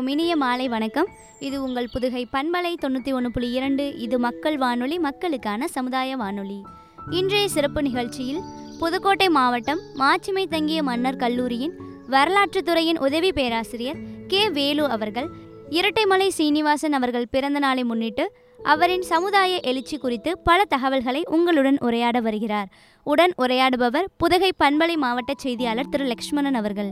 அனைவருக்கும் இனிய மாலை வணக்கம் இது உங்கள் புதுகை பண்பலை தொண்ணூற்றி ஒன்று புள்ளி இரண்டு இது மக்கள் வானொலி மக்களுக்கான சமுதாய வானொலி இன்றைய சிறப்பு நிகழ்ச்சியில் புதுக்கோட்டை மாவட்டம் மாட்சிமை தங்கிய மன்னர் கல்லூரியின் வரலாற்றுத் துறையின் உதவி பேராசிரியர் கே வேலு அவர்கள் இரட்டைமலை சீனிவாசன் அவர்கள் பிறந்த நாளை முன்னிட்டு அவரின் சமுதாய எழுச்சி குறித்து பல தகவல்களை உங்களுடன் உரையாட வருகிறார் உடன் உரையாடுபவர் புதுகை பண்பலை மாவட்ட செய்தியாளர் திரு லக்ஷ்மணன் அவர்கள்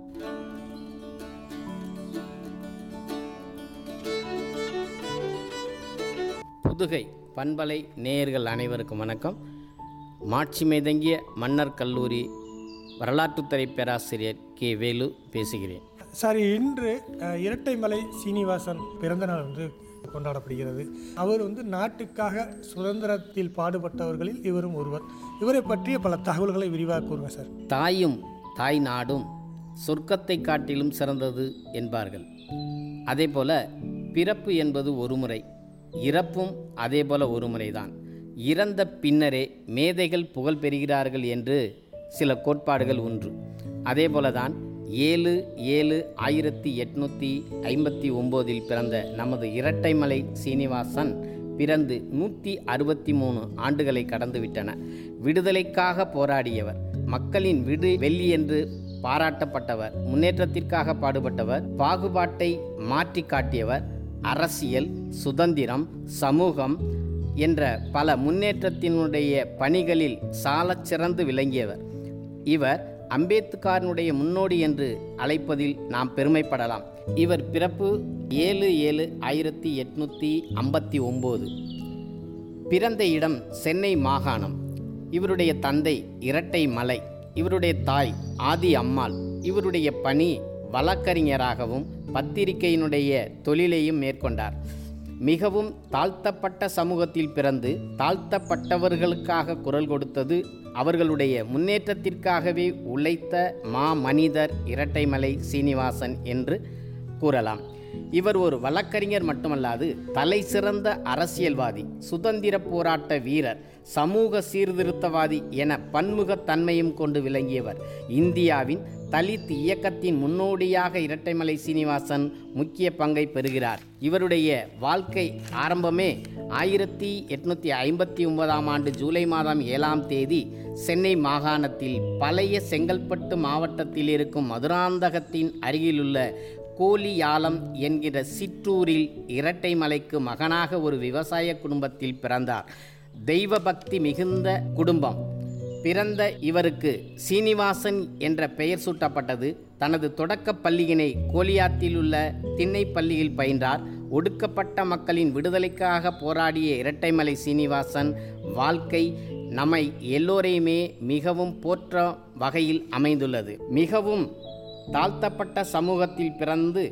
புதுகை பண்பலை நேயர்கள் அனைவருக்கும் வணக்கம் மாட்சிமை தங்கிய மன்னர் கல்லூரி வரலாற்றுத்துறை பேராசிரியர் கே வேலு பேசுகிறேன் சார் இன்று அஹ், இரட்டைமலை சீனிவாசன் பிறந்த நாள் வந்து கொண்டாடப்படுகிறது அவர் வந்து நாட்டுக்காக சுதந்திரத்தில் பாடுபட்டவர்களில் இவரும் ஒருவர் இவரை பற்றிய பல தகவல்களை விரிவாக கூறுங்க சார் தாயும் தாய் நாடும் சொர்க்கத்தை காட்டிலும் சிறந்தது என்பார்கள் அதேபோல பிறப்பு என்பது ஒரு முறை இறப்பும் அதேபோல ஒரு முறைதான் இறந்த பின்னரே மேதைகள் புகழ் பெறுகிறார்கள் என்று சில கோட்பாடுகள் உண்டு அதேபோலதான் ஏழு ஏழு ஆயிரத்தி எட்நூற்றி ஐம்பத்தி ஒம்போதில் பிறந்த நமது இரட்டைமலை சீனிவாசன் பிறந்து நூற்றி அறுபத்தி மூணு ஆண்டுகளை கடந்துவிட்டன விடுதலைக்காக போராடியவர் மக்களின் விடு வெள்ளி என்று பாராட்டப்பட்டவர் முன்னேற்றத்திற்காக பாடுபட்டவர் பாகுபாட்டை மாற்றி காட்டியவர் அரசியல் சுதந்திரம் சமூகம் என்ற பல முன்னேற்றத்தினுடைய பணிகளில் சாலச் சிறந்து விளங்கியவர் இவர் அம்பேத்கரனுடைய முன்னோடி என்று அழைப்பதில் நாம் பெருமைப்படலாம் இவர் பிறப்பு ஏழு ஏழு ஆயிரத்தி எட்நூற்றி ஐம்பத்தி ஒம்பது பிறந்த இடம் சென்னை மாகாணம் இவருடைய தந்தை இரட்டை மலை இவருடைய தாய் ஆதி அம்மாள் இவருடைய பணி வழக்கறிஞராகவும் பத்திரிகையினுடைய தொழிலையும் மேற்கொண்டார் மிகவும் தாழ்த்தப்பட்ட சமூகத்தில் பிறந்து தாழ்த்தப்பட்டவர்களுக்காக குரல் கொடுத்தது அவர்களுடைய முன்னேற்றத்திற்காகவே உழைத்த மா மனிதர் இரட்டைமலை சீனிவாசன் என்று கூறலாம் இவர் ஒரு வழக்கறிஞர் மட்டுமல்லாது தலை சிறந்த அரசியல்வாதி சுதந்திர போராட்ட வீரர் சமூக சீர்திருத்தவாதி என பன்முகத்தன்மையும் கொண்டு விளங்கியவர் இந்தியாவின் தலித் இயக்கத்தின் முன்னோடியாக இரட்டைமலை சீனிவாசன் முக்கிய பங்கை பெறுகிறார் இவருடைய வாழ்க்கை ஆரம்பமே ஆயிரத்தி எட்நூற்றி ஐம்பத்தி ஒன்பதாம் ஆண்டு ஜூலை மாதம் ஏழாம் தேதி சென்னை மாகாணத்தில் பழைய செங்கல்பட்டு மாவட்டத்தில் இருக்கும் மதுராந்தகத்தின் அருகிலுள்ள கோலியாலம் என்கிற சிற்றூரில் இரட்டைமலைக்கு மகனாக ஒரு விவசாய குடும்பத்தில் பிறந்தார் தெய்வ பக்தி மிகுந்த குடும்பம் பிறந்த இவருக்கு சீனிவாசன் என்ற பெயர் சூட்டப்பட்டது தனது தொடக்கப் பள்ளியினை கோலியாத்தில் உள்ள திண்ணை பள்ளியில் பயின்றார் ஒடுக்கப்பட்ட மக்களின் விடுதலைக்காக போராடிய இரட்டைமலை சீனிவாசன் வாழ்க்கை நம்மை எல்லோரையுமே மிகவும் போற்ற வகையில் அமைந்துள்ளது மிகவும் தாழ்த்தப்பட்ட சமூகத்தில் பிறந்து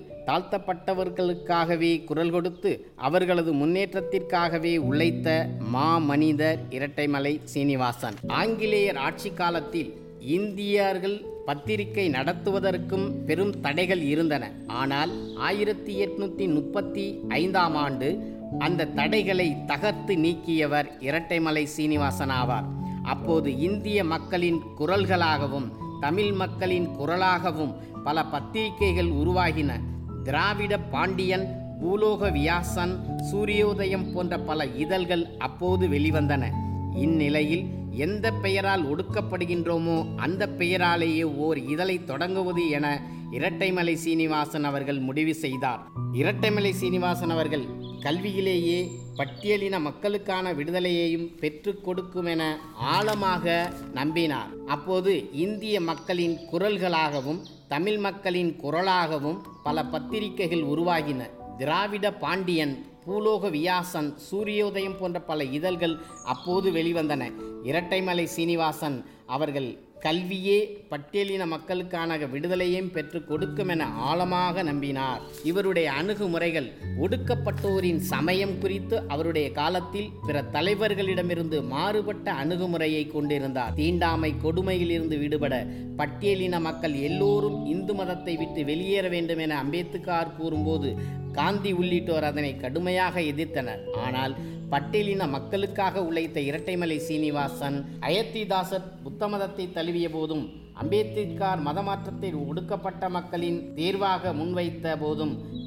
தாழ்த்தப்பட்டவர்களுக்காகவே குரல் கொடுத்து அவர்களது முன்னேற்றத்திற்காகவே உழைத்த மா மனிதர் இரட்டைமலை சீனிவாசன் ஆங்கிலேயர் ஆட்சி காலத்தில் இந்தியர்கள் பத்திரிகை நடத்துவதற்கும் பெரும் தடைகள் இருந்தன ஆனால் ஆயிரத்தி எட்நூத்தி முப்பத்தி ஐந்தாம் ஆண்டு அந்த தடைகளை தகர்த்து நீக்கியவர் இரட்டைமலை சீனிவாசன் ஆவார் அப்போது இந்திய மக்களின் குரல்களாகவும் தமிழ் மக்களின் குரலாகவும் பல பத்திரிகைகள் உருவாகின திராவிட பாண்டியன் பூலோக வியாசன் சூரியோதயம் போன்ற பல இதழ்கள் அப்போது வெளிவந்தன இந்நிலையில் எந்த பெயரால் ஒடுக்கப்படுகின்றோமோ அந்த பெயராலேயே ஓர் இதழை தொடங்குவது என இரட்டைமலை சீனிவாசன் அவர்கள் முடிவு செய்தார் இரட்டைமலை சீனிவாசன் அவர்கள் கல்வியிலேயே பட்டியலின மக்களுக்கான விடுதலையையும் பெற்றுக் கொடுக்கும் என ஆழமாக நம்பினார் அப்போது இந்திய மக்களின் குரல்களாகவும் தமிழ் மக்களின் குரலாகவும் பல பத்திரிகைகள் உருவாகின திராவிட பாண்டியன் பூலோக வியாசன் சூரியோதயம் போன்ற பல இதழ்கள் அப்போது வெளிவந்தன இரட்டைமலை சீனிவாசன் அவர்கள் கல்வியே பட்டியலின மக்களுக்கான விடுதலையும் பெற்றுக் கொடுக்கும் என ஆழமாக நம்பினார் இவருடைய அணுகுமுறைகள் ஒடுக்கப்பட்டோரின் சமயம் குறித்து அவருடைய காலத்தில் பிற தலைவர்களிடமிருந்து மாறுபட்ட அணுகுமுறையை கொண்டிருந்தார் தீண்டாமை கொடுமையிலிருந்து விடுபட பட்டியலின மக்கள் எல்லோரும் இந்து மதத்தை விட்டு வெளியேற வேண்டும் என அம்பேத்கர் கூறும்போது காந்தி உள்ளிட்டோர் அதனை கடுமையாக எதிர்த்தனர் ஆனால் பட்டியலின மக்களுக்காக உழைத்த இரட்டைமலை சீனிவாசன் அயத்திதாசர் புத்த மதத்தை தழுவிய போதும் அம்பேத்கர் மதமாற்றத்தில் ஒடுக்கப்பட்ட மக்களின் தேர்வாக முன்வைத்த போதும்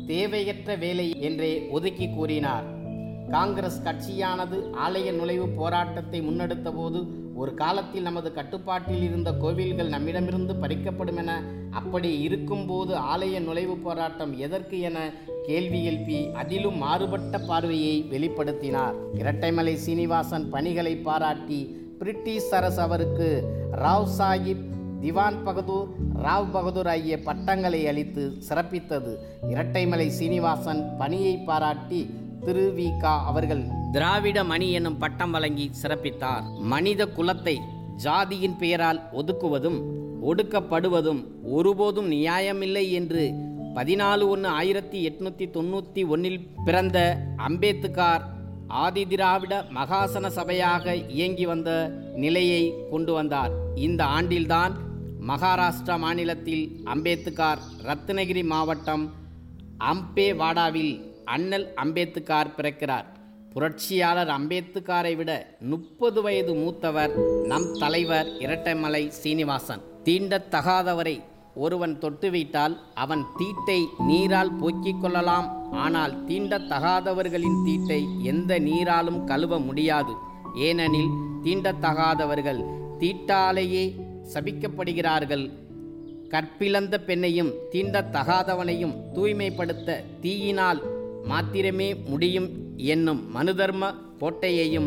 தேவையற்ற வேலை என்றே ஒதுக்கி கூறினார் காங்கிரஸ் கட்சியானது ஆலய நுழைவு போராட்டத்தை முன்னெடுத்த போது ஒரு காலத்தில் நமது கட்டுப்பாட்டில் இருந்த கோவில்கள் நம்மிடமிருந்து பறிக்கப்படும் என அப்படி இருக்கும்போது ஆலய நுழைவு போராட்டம் எதற்கு என கேள்வி எழுப்பி அதிலும் மாறுபட்ட பார்வையை வெளிப்படுத்தினார் இரட்டைமலை சீனிவாசன் பணிகளை பாராட்டி பிரிட்டிஷ் அரசு அவருக்கு ராவ் சாஹிப் திவான் பகதூர் ராவ் பகதூர் ஆகிய பட்டங்களை அளித்து சிறப்பித்தது இரட்டைமலை சீனிவாசன் பணியை பாராட்டி திரு வி கா அவர்கள் திராவிட மணி என்னும் பட்டம் வழங்கி சிறப்பித்தார் மனித குலத்தை ஜாதியின் பெயரால் ஒதுக்குவதும் ஒடுக்கப்படுவதும் ஒருபோதும் நியாயமில்லை என்று பதினாலு ஒன்று ஆயிரத்தி எட்நூற்றி தொண்ணூற்றி ஒன்றில் பிறந்த அம்பேத்கர் ஆதி திராவிட மகாசன சபையாக இயங்கி வந்த நிலையை கொண்டு வந்தார் இந்த ஆண்டில்தான் மகாராஷ்டிரா மாநிலத்தில் அம்பேத்கர் ரத்னகிரி மாவட்டம் அம்பேவாடாவில் அண்ணல் அம்பேத்கர் பிறக்கிறார் புரட்சியாளர் அம்பேத்கரை விட முப்பது வயது மூத்தவர் நம் தலைவர் இரட்டைமலை சீனிவாசன் தீண்டத்தகாதவரை ஒருவன் தொட்டு வைத்தால் அவன் தீட்டை நீரால் போக்கிக் கொள்ளலாம் ஆனால் தீண்டத்தகாதவர்களின் தீட்டை எந்த நீராலும் கழுவ முடியாது ஏனெனில் தீண்டத்தகாதவர்கள் தீட்டாலேயே சபிக்கப்படுகிறார்கள் கற்பிழந்த பெண்ணையும் தீண்டத்தகாதவனையும் தூய்மைப்படுத்த தீயினால் மாத்திரமே முடியும் என்னும் மனுதர்ம கோட்டையையும்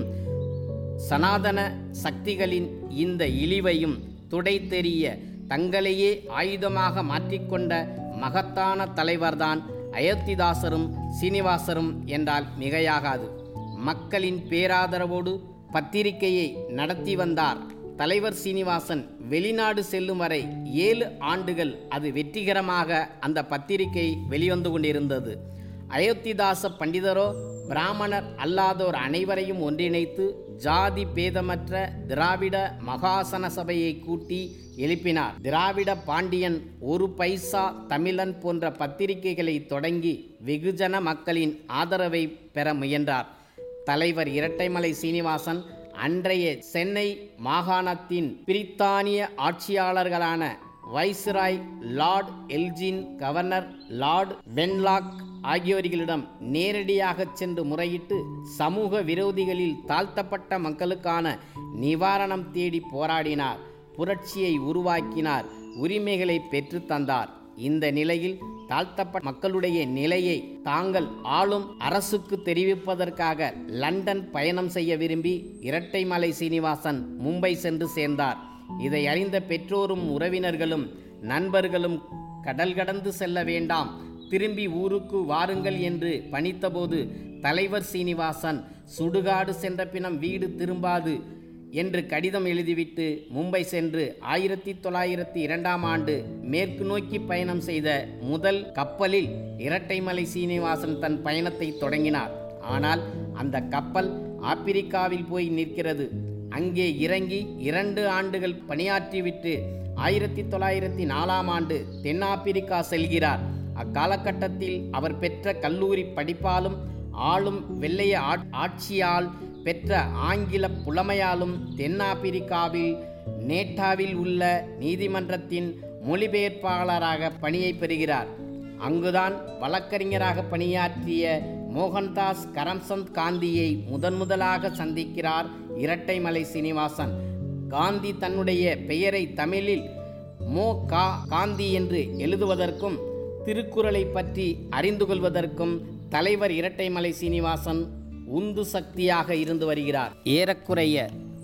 சனாதன சக்திகளின் இந்த இழிவையும் துடைத்தெறிய தங்களையே ஆயுதமாக மாற்றிக்கொண்ட மகத்தான தலைவர்தான் அயோத்திதாசரும் சீனிவாசரும் என்றால் மிகையாகாது மக்களின் பேராதரவோடு பத்திரிகையை நடத்தி வந்தார் தலைவர் சீனிவாசன் வெளிநாடு செல்லும் வரை ஏழு ஆண்டுகள் அது வெற்றிகரமாக அந்த பத்திரிகை வெளிவந்து கொண்டிருந்தது அயோத்திதாச பண்டிதரோ பிராமணர் அல்லாதோர் அனைவரையும் ஒன்றிணைத்து ஜாதி பேதமற்ற திராவிட மகாசன சபையை கூட்டி எழுப்பினார் திராவிட பாண்டியன் ஒரு பைசா தமிழன் போன்ற பத்திரிகைகளை தொடங்கி வெகுஜன மக்களின் ஆதரவை பெற முயன்றார் தலைவர் இரட்டைமலை சீனிவாசன் அன்றைய சென்னை மாகாணத்தின் பிரித்தானிய ஆட்சியாளர்களான viceroy lord Elgin governor lord Wenlock ஆகியோர்களிடம் நேரடியாக சென்று முறையிட்டு சமூக விரோதிகளில் தாழ்த்தப்பட்ட மக்களுக்கான நிவாரணம் தேடி போராடினார் புரட்சியை உருவாக்கினார் உரிமைகளை பெற்று தந்தார் இந்த நிலையில் தாழ்த்தப்பட்ட மக்களுடைய நிலையை தாங்கள் ஆளும் அரசுக்கு தெரிவிப்பதற்காக லண்டன் பயணம் செய்ய விரும்பி இரட்டைமலை சீனிவாசன் மும்பை சென்று சேர்ந்தார் இதை அறிந்த பெற்றோரும் உறவினர்களும் நண்பர்களும் கடல் கடந்து செல்ல வேண்டாம் திரும்பி ஊருக்கு வாருங்கள் என்று பணித்தபோது தலைவர் சீனிவாசன் சுடுகாடு சென்ற பிணம் வீடு திரும்பாது என்று கடிதம் எழுதிவிட்டு மும்பை சென்று ஆயிரத்தி தொள்ளாயிரத்தி இரண்டாம் ஆண்டு மேற்கு நோக்கி பயணம் செய்த முதல் கப்பலில் இரட்டைமலை சீனிவாசன் தன் பயணத்தை தொடங்கினார் ஆனால் அந்த கப்பல் ஆப்பிரிக்காவில் போய் நிற்கிறது அங்கே இறங்கி இரண்டு ஆண்டுகள் பணியாற்றிவிட்டு ஆயிரத்தி தொள்ளாயிரத்தி நாலாம் ஆண்டு தென்னாப்பிரிக்கா செல்கிறார் அக்காலகட்டத்தில் அவர் பெற்ற கல்லூரி படிப்பாலும் ஆளும் வெள்ளைய ஆட்- ஆட்சியால் பெற்ற ஆங்கில புலமையாலும் தென்னாப்பிரிக்காவில் நேட்டாவில் உள்ள நீதிமன்றத்தின் மொழிபெயர்ப்பாளராக பணியை பெறுகிறார் அங்குதான் வழக்கறிஞராக பணியாற்றிய மோகன்தாஸ் கரம்சந்த் காந்தியை முதன் முதலாக சந்திக்கிறார் இரட்டைமலை சீனிவாசன் காந்தி தன்னுடைய பெயரை தமிழில் மோ கா காந்தி என்று எழுதுவதற்கும் திருக்குறளை பற்றி அறிந்து கொள்வதற்கும் தலைவர் இரட்டைமலை சீனிவாசன் உந்து சக்தியாக இருந்து வருகிறார் ஏறக்குறைய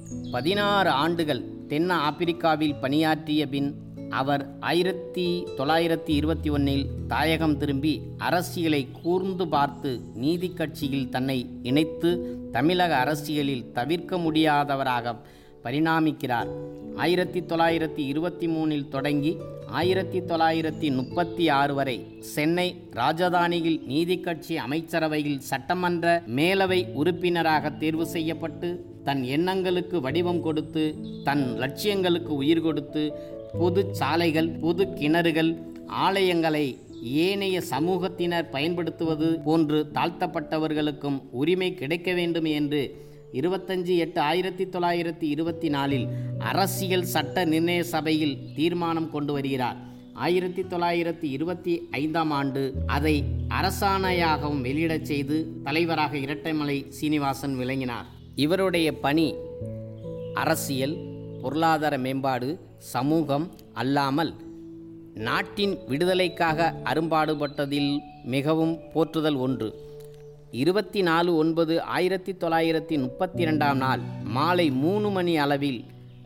பதினாறு ஆண்டுகள் தென் ஆப்பிரிக்காவில் பணியாற்றிய பின் அவர் ஆயிரத்தி தொள்ளாயிரத்தி இருபத்தி ஒன்றில் தாயகம் திரும்பி அரசியலை கூர்ந்து பார்த்து நீதி கட்சியில் தன்னை இணைத்து தமிழக அரசியலில் தவிர்க்க முடியாதவராக பரிணாமிக்கிறார் ஆயிரத்தி தொள்ளாயிரத்தி இருபத்தி மூணில் தொடங்கி ஆயிரத்தி தொள்ளாயிரத்தி முப்பத்தி ஆறு வரை சென்னை ராஜதானியில் நீதி கட்சி அமைச்சரவையில் சட்டமன்ற மேலவை உறுப்பினராக தேர்வு செய்யப்பட்டு தன் எண்ணங்களுக்கு வடிவம் கொடுத்து தன் லட்சியங்களுக்கு உயிர் கொடுத்து பொது சாலைகள் பொது கிணறுகள் ஆலயங்களை ஏனைய சமூகத்தினர் பயன்படுத்துவது போன்று தாழ்த்தப்பட்டவர்களுக்கும் உரிமை கிடைக்க வேண்டும் என்று இருபத்தஞ்சு எட்டு ஆயிரத்தி தொள்ளாயிரத்தி இருபத்தி நாலில் அரசியல் சட்ட நிர்ணய சபையில் தீர்மானம் கொண்டு வருகிறார் ஆயிரத்தி தொள்ளாயிரத்தி இருபத்தி ஐந்தாம் ஆண்டு அதை அரசாணையாகவும் வெளியிடச் செய்து தலைவராக இரட்டைமலை சீனிவாசன் விளங்கினார் இவருடைய பணி அரசியல் பொருளாதார மேம்பாடு சமூகம் அல்லாமல் நாட்டின் விடுதலைக்காக அரும்பாடுபட்டதில் மிகவும் போற்றுதல் ஒன்று இருபத்தி நாலு ஒன்பது ஆயிரத்தி தொள்ளாயிரத்தி முப்பத்தி ரெண்டாம் நாள் மாலை மூணு மணி அளவில்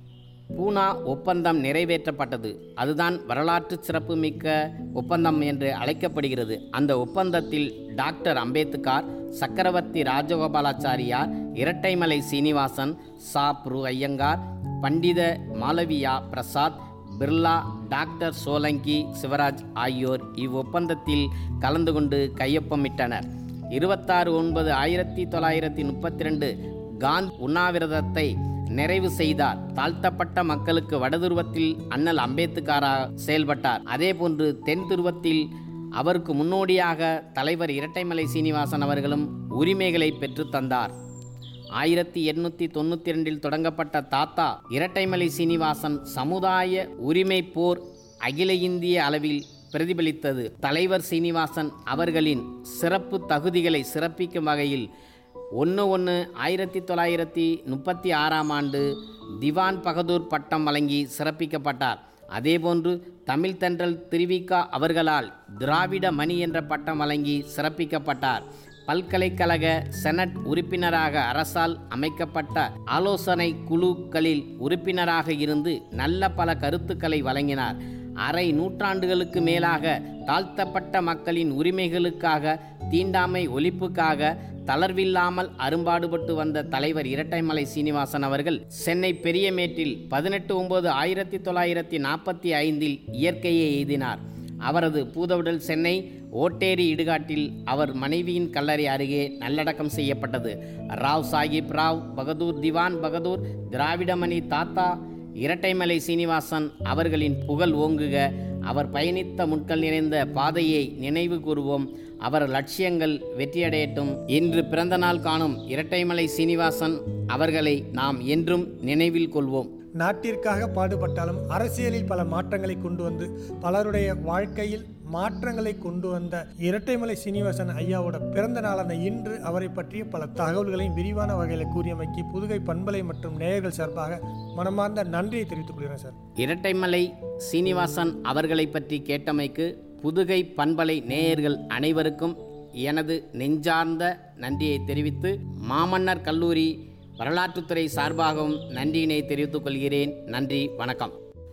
பூனா ஒப்பந்தம் நிறைவேற்றப்பட்டது அதுதான் வரலாற்று சிறப்புமிக்க ஒப்பந்தம் என்று அழைக்கப்படுகிறது அந்த ஒப்பந்தத்தில் டாக்டர் அம்பேத்கர் சக்கரவர்த்தி ராஜகோபாலாச்சாரியார் இரட்டைமலை சீனிவாசன் சா புரு ஐயங்கார் பண்டித மாளவியா பிரசாத் பிர்லா டாக்டர் சோலங்கி சிவராஜ் ஆகியோர் இவ்வொப்பந்தத்தில் கலந்து கொண்டு கையொப்பமிட்டனர் இருபத்தாறு ஒன்பது ஆயிரத்தி தொள்ளாயிரத்தி முப்பத்தி ரெண்டு காந்த் உண்ணாவிரதத்தை நிறைவு செய்தார் தாழ்த்தப்பட்ட மக்களுக்கு வடதுருவத்தில் அண்ணல் அம்பேத்கராக செயல்பட்டார் அதேபோன்று தென் துருவத்தில் அவருக்கு முன்னோடியாக தலைவர் இரட்டைமலை சீனிவாசன் அவர்களும் உரிமைகளை பெற்றுத் தந்தார் ஆயிரத்தி எண்ணூற்றி தொண்ணூற்றி ரெண்டில் தொடங்கப்பட்ட தாத்தா இரட்டைமலை சீனிவாசன் சமுதாய உரிமை போர் அகில இந்திய அளவில் பிரதிபலித்தது தலைவர் சீனிவாசன் அவர்களின் சிறப்பு தகுதிகளை சிறப்பிக்கும் வகையில் ஒன்று ஒன்று ஆயிரத்தி தொள்ளாயிரத்தி முப்பத்தி ஆறாம் ஆண்டு திவான் பகதூர் பட்டம் வழங்கி சிறப்பிக்கப்பட்டார் அதேபோன்று தமிழ் தென்றல் திருவிக்கா அவர்களால் திராவிட மணி என்ற பட்டம் வழங்கி சிறப்பிக்கப்பட்டார் பல்கலைக்கழக செனட் உறுப்பினராக அரசால் அமைக்கப்பட்ட ஆலோசனை குழுக்களில் உறுப்பினராக இருந்து நல்ல பல கருத்துக்களை வழங்கினார் அரை நூற்றாண்டுகளுக்கு மேலாக தாழ்த்தப்பட்ட மக்களின் உரிமைகளுக்காக தீண்டாமை ஒழிப்புக்காக தளர்வில்லாமல் அரும்பாடுபட்டு வந்த தலைவர் இரட்டைமலை சீனிவாசன் அவர்கள் சென்னை பெரியமேட்டில் பதினெட்டு ஒன்பது ஆயிரத்தி தொள்ளாயிரத்தி நாற்பத்தி ஐந்தில் இயற்கையை எய்தினார் அவரது பூதவுடல் சென்னை ஓட்டேரி இடுகாட்டில் அவர் மனைவியின் கல்லறை அருகே நல்லடக்கம் செய்யப்பட்டது ராவ் சாஹிப் ராவ் பகதூர் திவான் பகதூர் திராவிடமணி தாத்தா இரட்டைமலை சீனிவாசன் அவர்களின் புகழ் ஓங்குக அவர் பயணித்த முட்கள் நிறைந்த பாதையை நினைவு கூறுவோம் அவர் லட்சியங்கள் வெற்றியடையட்டும் இன்று பிறந்த நாள் காணும் இரட்டைமலை சீனிவாசன் அவர்களை நாம் என்றும் நினைவில் கொள்வோம் நாட்டிற்காக பாடுபட்டாலும் அரசியலில் பல மாற்றங்களை கொண்டு வந்து பலருடைய வாழ்க்கையில் மாற்றங்களை கொண்டு வந்த இரட்டைமலை சீனிவாசன் ஐயாவோட பிறந்த நாளான இன்று அவரை பற்றிய பல தகவல்களையும் விரிவான வகையில் கூறியமைக்கு புதுகை பண்பலை மற்றும் நேயர்கள் சார்பாக மனமார்ந்த நன்றியை தெரிவித்துக் கொள்கிறேன் சார் இரட்டைமலை சீனிவாசன் அவர்களை பற்றி கேட்டமைக்கு புதுகை பண்பலை நேயர்கள் அனைவருக்கும் எனது நெஞ்சார்ந்த நன்றியை தெரிவித்து மாமன்னர் கல்லூரி வரலாற்றுத்துறை சார்பாகவும் நன்றியினை தெரிவித்துக் கொள்கிறேன் நன்றி வணக்கம்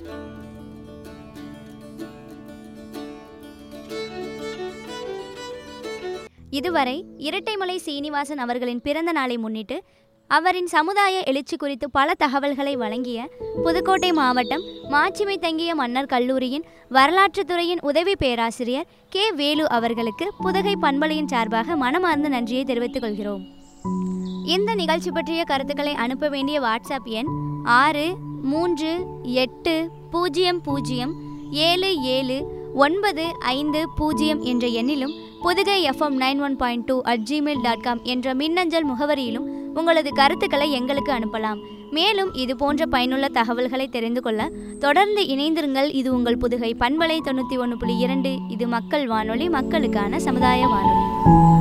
இதுவரை இரட்டைமலை சீனிவாசன் அவர்களின் பிறந்த நாளை முன்னிட்டு அவரின் சமுதாய எழுச்சி குறித்து பல தகவல்களை வழங்கிய புதுக்கோட்டை மாவட்டம் மாட்சிமை தங்கிய மன்னர் கல்லூரியின் வரலாற்றுத் துறையின் உதவி பேராசிரியர் கே வேலு அவர்களுக்கு புதுகை பண்பலையின் சார்பாக மனமார்ந்த நன்றியை தெரிவித்துக் கொள்கிறோம் இந்த நிகழ்ச்சி பற்றிய கருத்துக்களை அனுப்ப வேண்டிய வாட்ஸ்அப் எண் ஆறு மூன்று எட்டு பூஜ்ஜியம் பூஜ்ஜியம் ஏழு ஏழு ஒன்பது ஐந்து பூஜ்ஜியம் என்ற எண்ணிலும் Pudugai FM nine one point two at Gmail dot com என்ற மின்னஞ்சல் முகவரியிலும் உங்களது கருத்துக்களை எங்களுக்கு அனுப்பலாம் மேலும் இது போன்ற பயனுள்ள தகவல்களை தெரிந்து கொள்ள தொடர்ந்து இணைந்திருங்கள் இது உங்கள் புதுகை பண்பலை தொண்ணூற்றி ஒன்று புள்ளி இரண்டு இது மக்கள் வானொலி மக்களுக்கான சமுதாய வானொலி